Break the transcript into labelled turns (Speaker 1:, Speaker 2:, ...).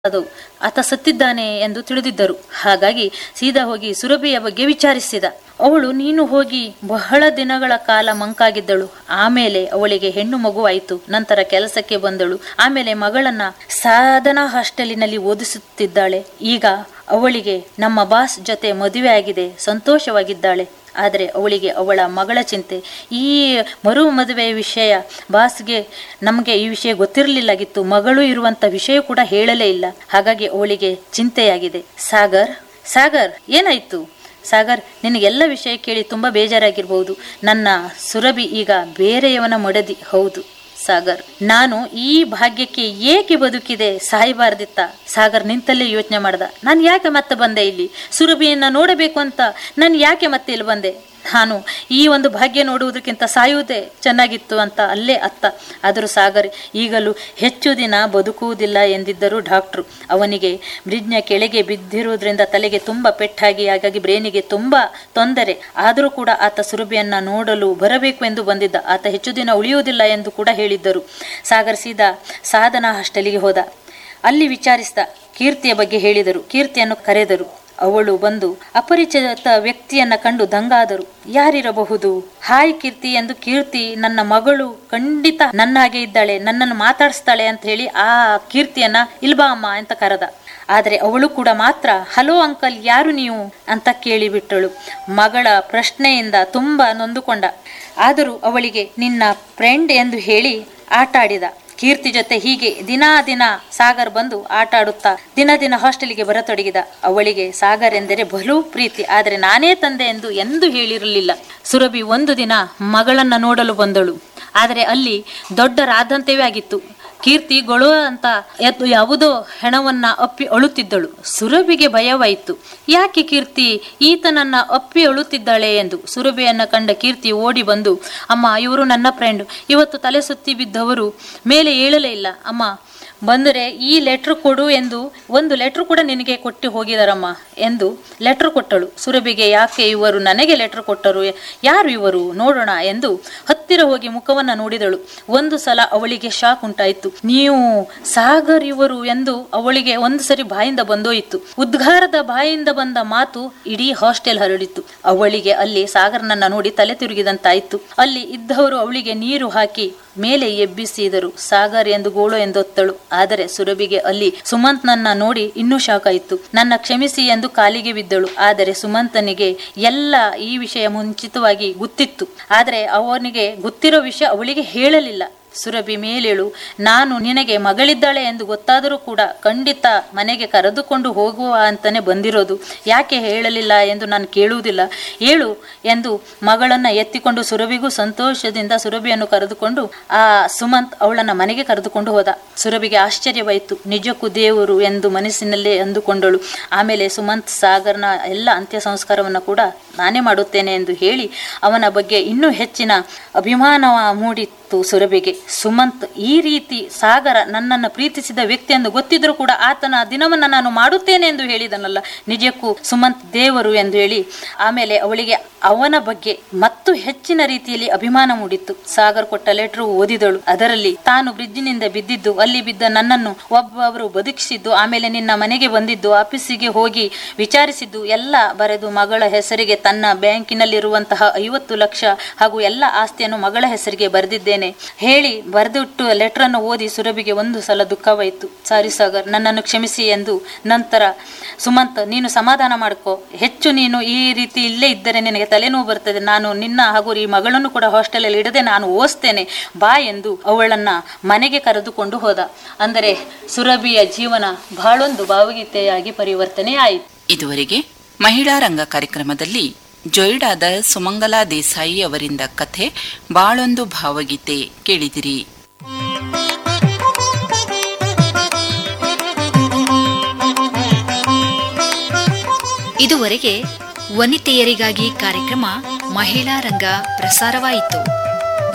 Speaker 1: ಅದು ಆತ ಸತ್ತಿದ್ದಾನೆ ಎಂದು ತಿಳಿದಿದ್ದರು ಹಾಗಾಗಿ ಸೀದಾ ಹೋಗಿ ಸುರಭಿಯ ಬಗ್ಗೆ ವಿಚಾರಿಸಿದ ಅವಳು ನೀನು ಹೋಗಿ ಬಹಳ ದಿನಗಳ ಕಾಲ ಮಂಕಾಗಿದ್ದಳು ಆಮೇಲೆ ಅವಳಿಗೆ ಹೆಣ್ಣು ಮಗು ಆಯಿತು ನಂತರ ಕೆಲಸಕ್ಕೆ ಬಂದಳು ಆಮೇಲೆ ಮಗಳನ್ನ ಸಾಧನಾ ಹಾಸ್ಟೆಲಿನಲ್ಲಿ ಓದಿಸುತ್ತಿದ್ದಾಳೆ ಈಗ ಅವಳಿಗೆ ನಮ್ಮ ಬಾಸ್ ಜೊತೆ ಮದುವೆ ಆಗಿದೆ ಸಂತೋಷವಾಗಿದ್ದಾಳೆ ಆದರೆ ಅವಳಿಗೆ ಅವಳ ಮಗಳ ಚಿಂತೆ ಈ ಮರು ಮದುವೆ ವಿಷಯ ಬಾಸ್ಗೆ ನಮಗೆ ಈ ವಿಷಯ ಗೊತ್ತಿರಲಿಲ್ಲಾಗಿತ್ತು ಮಗಳು ಇರುವಂತ ವಿಷಯ ಕೂಡ ಹೇಳಲೇ ಇಲ್ಲ ಹಾಗಾಗಿ ಅವಳಿಗೆ ಚಿಂತೆಯಾಗಿದೆ ಸಾಗರ್ ಸಾಗರ್ ಏನಾಯ್ತು ಸಾಗರ್ ನಿನಗೆಲ್ಲ ವಿಷಯ ಕೇಳಿ ತುಂಬ ಬೇಜಾರಾಗಿರ್ಬೋದು ನನ್ನ ಸುರಭಿ ಈಗ ಬೇರೆಯವನ ಮಡದಿ ಹೌದು ಸಾಗರ್ ನಾನು ಈ ಭಾಗ್ಯಕ್ಕೆ ಏಕೆ ಬದುಕಿದೆ ಸಾಯಬಾರ್ದಿತ್ತ ಸಾಗರ್ ನಿಂತಲ್ಲೇ ಯೋಚನೆ ಮಾಡ್ದ ನಾನು ಯಾಕೆ ಮತ್ತೆ ಬಂದೆ ಇಲ್ಲಿ ಸುರಭಿಯನ್ನ ನೋಡಬೇಕು ಅಂತ ನಾನು ಯಾಕೆ ಮತ್ತೆ ಇಲ್ಲಿ ಬಂದೆ ನಾನು ಈ ಒಂದು ಭಾಗ್ಯ ನೋಡುವುದಕ್ಕಿಂತ ಸಾಯುವುದೇ ಚೆನ್ನಾಗಿತ್ತು ಅಂತ ಅಲ್ಲೇ ಅತ್ತ ಆದರೂ ಸಾಗರ್ ಈಗಲೂ ಹೆಚ್ಚು ದಿನ ಬದುಕುವುದಿಲ್ಲ ಎಂದಿದ್ದರು ಡಾಕ್ಟ್ರು ಅವನಿಗೆ ಬ್ರಿಡ್ಜ್ನ ಕೆಳಗೆ ಬಿದ್ದಿರುವುದರಿಂದ ತಲೆಗೆ ತುಂಬ ಪೆಟ್ಟಾಗಿ ಹಾಗಾಗಿ ಬ್ರೇನಿಗೆ ತುಂಬ ತೊಂದರೆ ಆದರೂ ಕೂಡ ಆತ ಸುರಭಿಯನ್ನ ನೋಡಲು ಬರಬೇಕು ಎಂದು ಬಂದಿದ್ದ ಆತ ಹೆಚ್ಚು ದಿನ ಉಳಿಯುವುದಿಲ್ಲ ಎಂದು ಕೂಡ ಹೇಳಿದ್ದರು ಸಾಗರ್ ಸೀದಾ ಸಾಧನಾ ಹಾಸ್ಟೆಲಿಗೆ ಹೋದ ಅಲ್ಲಿ ವಿಚಾರಿಸಿದ ಕೀರ್ತಿಯ ಬಗ್ಗೆ ಹೇಳಿದರು ಕೀರ್ತಿಯನ್ನು ಕರೆದರು ಅವಳು ಬಂದು ಅಪರಿಚಿತ ವ್ಯಕ್ತಿಯನ್ನ ಕಂಡು ದಂಗಾದರು ಯಾರಿರಬಹುದು ಹಾಯ್ ಕೀರ್ತಿ ಎಂದು ಕೀರ್ತಿ ನನ್ನ ಮಗಳು ಖಂಡಿತ ನನ್ನ ಹಾಗೆ ಇದ್ದಾಳೆ ನನ್ನನ್ನು ಮಾತಾಡಿಸ್ತಾಳೆ ಅಂತ ಹೇಳಿ ಆ ಕೀರ್ತಿಯನ್ನ ಇಲ್ಬಾ ಅಮ್ಮ ಅಂತ ಕರೆದ ಆದರೆ ಅವಳು ಕೂಡ ಮಾತ್ರ ಹಲೋ ಅಂಕಲ್ ಯಾರು ನೀವು ಅಂತ ಕೇಳಿಬಿಟ್ಟಳು ಮಗಳ ಪ್ರಶ್ನೆಯಿಂದ ತುಂಬಾ ನೊಂದುಕೊಂಡ ಆದರೂ ಅವಳಿಗೆ ನಿನ್ನ ಫ್ರೆಂಡ್ ಎಂದು ಹೇಳಿ ಆಟ ಆಡಿದ ಕೀರ್ತಿ ಜೊತೆ ಹೀಗೆ ದಿನಾ ದಿನ ಸಾಗರ್ ಬಂದು ಆಟ ಆಡುತ್ತಾ ದಿನ ದಿನ ಹಾಸ್ಟೆಲಿಗೆ ಬರತೊಡಗಿದ ಅವಳಿಗೆ ಸಾಗರ್ ಎಂದರೆ ಬಲು ಪ್ರೀತಿ ಆದರೆ ನಾನೇ ತಂದೆ ಎಂದು ಎಂದು ಹೇಳಿರಲಿಲ್ಲ ಸುರಭಿ ಒಂದು ದಿನ ಮಗಳನ್ನ ನೋಡಲು ಬಂದಳು ಆದರೆ ಅಲ್ಲಿ ದೊಡ್ಡ ರಾದಂತವೇ ಆಗಿತ್ತು ಕೀರ್ತಿ ಗೊಳು ಅಂತ ಎದ್ದು ಯಾವುದೋ ಹೆಣವನ್ನ ಅಪ್ಪಿ ಅಳುತ್ತಿದ್ದಳು ಸುರಭಿಗೆ ಭಯವಾಯಿತು ಯಾಕೆ ಕೀರ್ತಿ ಈತನನ್ನ ಅಪ್ಪಿ ಅಳುತ್ತಿದ್ದಾಳೆ ಎಂದು ಸುರಭಿಯನ್ನ ಕಂಡ ಕೀರ್ತಿ ಓಡಿ ಬಂದು ಅಮ್ಮ ಇವರು ನನ್ನ ಫ್ರೆಂಡ್ ಇವತ್ತು ತಲೆ ಸುತ್ತಿ ಬಿದ್ದವರು ಮೇಲೆ ಏಳಲೇ ಇಲ್ಲ ಅಮ್ಮ ಬಂದರೆ ಈ ಲೆಟ್ರ್ ಕೊಡು ಎಂದು ಒಂದು ಲೆಟ್ರ್ ಕೂಡ ನಿನಗೆ ಕೊಟ್ಟು ಹೋಗಿದಾರಮ್ಮ ಎಂದು ಲೆಟ್ರ್ ಕೊಟ್ಟಳು ಸುರಭಿಗೆ ಯಾಕೆ ಇವರು ನನಗೆ ಲೆಟ್ರ್ ಕೊಟ್ಟರು ಯಾರು ಇವರು ನೋಡೋಣ ಎಂದು ಹತ್ತಿರ ಹೋಗಿ ಮುಖವನ್ನ ನೋಡಿದಳು ಒಂದು ಸಲ ಅವಳಿಗೆ ಶಾಕ್ ಉಂಟಾಯಿತು ನೀವು ಸಾಗರ್ ಇವರು ಎಂದು ಅವಳಿಗೆ ಒಂದು ಸರಿ ಬಾಯಿಂದ ಬಂದೋಯಿತು ಉದ್ಗಾರದ ಬಾಯಿಂದ ಬಂದ ಮಾತು ಇಡೀ ಹಾಸ್ಟೆಲ್ ಹರಡಿತು ಅವಳಿಗೆ ಅಲ್ಲಿ ಸಾಗರ್ನನ್ನ ನೋಡಿ ತಲೆ ತಿರುಗಿದಂತಾಯಿತು ಅಲ್ಲಿ ಇದ್ದವರು ಅವಳಿಗೆ ನೀರು ಹಾಕಿ ಮೇಲೆ ಎಬ್ಬಿಸಿದರು ಸಾಗರ್ ಎಂದು ಗೋಳು ಎಂದೊತ್ತಳು ಆದರೆ ಸುರಭಿಗೆ ಅಲ್ಲಿ ಸುಮಂತ್ನನ್ನ ನೋಡಿ ಇನ್ನೂ ಶಾಕ್ ಆಯಿತು ನನ್ನ ಕ್ಷಮಿಸಿ ಎಂದು ಕಾಲಿಗೆ ಬಿದ್ದಳು ಆದರೆ ಸುಮಂತನಿಗೆ ಎಲ್ಲ ಈ ವಿಷಯ ಮುಂಚಿತವಾಗಿ ಗೊತ್ತಿತ್ತು ಆದರೆ ಅವನಿಗೆ ಗೊತ್ತಿರೋ ವಿಷಯ ಅವಳಿಗೆ ಹೇಳಲಿಲ್ಲ ಸುರಭಿ ಮೇಲೇಳು ನಾನು ನಿನಗೆ ಮಗಳಿದ್ದಾಳೆ ಎಂದು ಗೊತ್ತಾದರೂ ಕೂಡ ಖಂಡಿತ ಮನೆಗೆ ಕರೆದುಕೊಂಡು ಹೋಗುವ ಅಂತಾನೆ ಬಂದಿರೋದು ಯಾಕೆ ಹೇಳಲಿಲ್ಲ ಎಂದು ನಾನು ಕೇಳುವುದಿಲ್ಲ ಹೇಳು ಎಂದು ಮಗಳನ್ನ ಎತ್ತಿಕೊಂಡು ಸುರಭಿಗೂ ಸಂತೋಷದಿಂದ ಸುರಭಿಯನ್ನು ಕರೆದುಕೊಂಡು ಆ ಸುಮಂತ್ ಅವಳನ್ನ ಮನೆಗೆ ಕರೆದುಕೊಂಡು ಹೋದ ಸುರಭಿಗೆ ಆಶ್ಚರ್ಯವಾಯಿತು ನಿಜಕ್ಕೂ ದೇವರು ಎಂದು ಮನಸ್ಸಿನಲ್ಲೇ ಅಂದುಕೊಂಡಳು ಆಮೇಲೆ ಸುಮಂತ್ ಸಾಗರ್ನ ಎಲ್ಲ ಅಂತ್ಯ ಸಂಸ್ಕಾರವನ್ನು ಕೂಡ ನಾನೇ ಮಾಡುತ್ತೇನೆ ಎಂದು ಹೇಳಿ ಅವನ ಬಗ್ಗೆ ಇನ್ನೂ ಹೆಚ್ಚಿನ ಅಭಿಮಾನ ಮೂಡಿತ್ತು ಸುರಭಿಗೆ ಸುಮಂತ್ ಈ ರೀತಿ ಸಾಗರ ನನ್ನನ್ನು ಪ್ರೀತಿಸಿದ ವ್ಯಕ್ತಿ ಎಂದು ಗೊತ್ತಿದ್ರೂ ಕೂಡ ಆತನ ದಿನವನ್ನ ನಾನು ಮಾಡುತ್ತೇನೆ ಎಂದು ಹೇಳಿದನಲ್ಲ ನಿಜಕ್ಕೂ ಸುಮಂತ್ ದೇವರು ಎಂದು ಹೇಳಿ ಆಮೇಲೆ ಅವಳಿಗೆ ಅವನ ಬಗ್ಗೆ ಮತ್ತು ಹೆಚ್ಚಿನ ರೀತಿಯಲ್ಲಿ ಅಭಿಮಾನ ಮೂಡಿತ್ತು ಸಾಗರ್ ಕೊಟ್ಟ ಲೆಟರ್ ಓದಿದಳು ಅದರಲ್ಲಿ ತಾನು ಬ್ರಿಡ್ಜಿನಿಂದ ಬಿದ್ದಿದ್ದು ಅಲ್ಲಿ ಬಿದ್ದ ನನ್ನನ್ನು ಒಬ್ಬೊಬ್ಬರು ಬದುಕಿಸಿದ್ದು ಆಮೇಲೆ ನಿನ್ನ ಮನೆಗೆ ಬಂದಿದ್ದು ಆಫೀಸಿಗೆ ಹೋಗಿ ವಿಚಾರಿಸಿದ್ದು ಎಲ್ಲ ಬರೆದು ಮಗಳ ಹೆಸರಿಗೆ ತನ್ನ ಬ್ಯಾಂಕಿನಲ್ಲಿರುವಂತಹ ಐವತ್ತು ಲಕ್ಷ ಹಾಗೂ ಎಲ್ಲ ಆಸ್ತಿಯನ್ನು ಮಗಳ ಹೆಸರಿಗೆ ಬರೆದಿದ್ದೇನೆ ಹೇಳಿ ಬರೆದಿಟ್ಟು ಲೆಟರ್ ಅನ್ನು ಓದಿ ಸುರಭಿಗೆ ಒಂದು ಸಲ ದುಃಖವಾಯಿತು ಸಾರಿ ಸಾಗರ್ ನನ್ನನ್ನು ಕ್ಷಮಿಸಿ ಎಂದು ನಂತರ ಸುಮಂತ್ ನೀನು ಸಮಾಧಾನ ಮಾಡ್ಕೋ ಹೆಚ್ಚು ನೀನು ಈ ರೀತಿ ಇಲ್ಲೇ ಇದ್ದರೆ ನಿನಗೆ ತಲೆನೋವು ಬರ್ತದೆ ನಾನು ನಿನ್ನ ಹಾಗೂ ಈ ಮಗಳನ್ನು ಕೂಡ ಹಾಸ್ಟೆಲಲ್ಲಿ ಇಡದೆ ನಾನು ಓದಿಸ್ತೇನೆ ಬಾ ಎಂದು ಅವಳನ್ನ ಮನೆಗೆ ಕರೆದುಕೊಂಡು ಹೋದ ಅಂದರೆ ಸುರಭಿಯ ಜೀವನ ಬಹಳೊಂದು ಭಾವಗೀತೆಯಾಗಿ ಪರಿವರ್ತನೆ ಆಯಿತು
Speaker 2: ಇದುವರೆಗೆ ಮಹಿಳಾ ರಂಗ ಕಾರ್ಯಕ್ರಮದಲ್ಲಿ ಜೊಯ್ಡಾದ ಸುಮಂಗಲಾ ದೇಸಾಯಿ ಅವರಿಂದ ಕಥೆ ಬಾಳೊಂದು ಭಾವಗೀತೆ ಕೇಳಿದಿರಿ
Speaker 3: ಇದುವರೆಗೆ ವನಿತೆಯರಿಗಾಗಿ ಕಾರ್ಯಕ್ರಮ ಮಹಿಳಾ ರಂಗ ಪ್ರಸಾರವಾಯಿತು